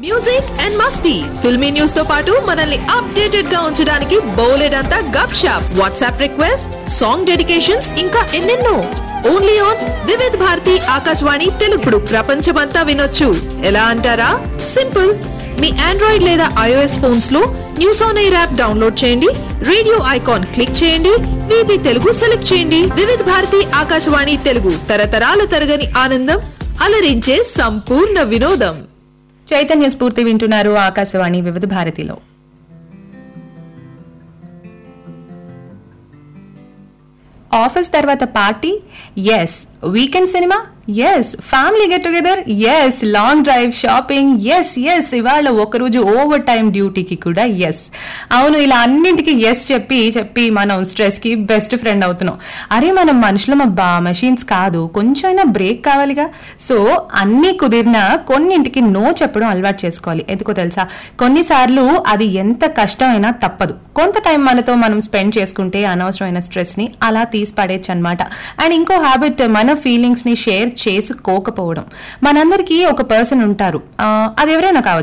music and మస్తీ filmy news తో పాటు మనల్ని అప్డేటెడ్ గా ఉంచడానికి బోలెడంతా గప్ షాప్ వాట్సాప్ రిక్వెస్ట్ సాంగ్ డెడికేషన్స్ ఇంకా ఎన్నెన్నో ఓన్లీ ఆన్ వివిధ్ భారతి ఆకాశవాణి తెలుగుడు ప్రపంచమంతా వినొచ్చు ఎలా అంటారా సింపుల్ మీ ఆండ్రాయిడ్ లేదా ఐఓఎస్ ఫోన్స్ లో news on air app download చేయండి రేడియో ఐకాన్ క్లిక్ చేయండి వివి తెలుగు సెలెక్ట్ చేయండి వివిధ భారతి ఆకాశవాణి తెలుగు తరతరాల తరగని ఆనందం అలరించే సంపూర్ణ వినోదం చైతన్య స్ఫూర్తి వింటున్నారు ఆకాశవాణి వివిధ భారతిలో ఆఫీస్ తర్వాత parties weekend cinemas family get togethers long drive shoppings ఎస్ ఇవాళ ఒకరోజు ఓవర్ టైం డ్యూటీకి కూడా ఎస్ అవును ఇలా అన్నింటికి ఎస్ చెప్పి చెప్పి మనం స్ట్రెస్ కి బెస్ట్ ఫ్రెండ్ అవుతున్నాం అరే మనం మనుషులం అబ్బా మెషిన్స్ కాదు కొంచెమైనా బ్రేక్ కావాలిగా సో అన్ని కుదిరినా కొన్నింటికి నో చెప్పడం అలవాటు చేసుకోవాలి ఎందుకో తెలుసా కొన్నిసార్లు అది ఎంత కష్టమైనా తప్పదు కొంత టైం మనతో మనం స్పెండ్ చేసుకుంటే అనవసరమైన స్ట్రెస్ ని అలా తీసి పడేయచ్చు అనమాట అండ్ ఇంకో హ్యాబిట్ మన ఫీలింగ్స్ ని షేర్ చేసుకోకపోవడం మనందరికీ ఒక పర్సన్ ఉంటారు ఆ, అది ఎవరైనా కావచ్చు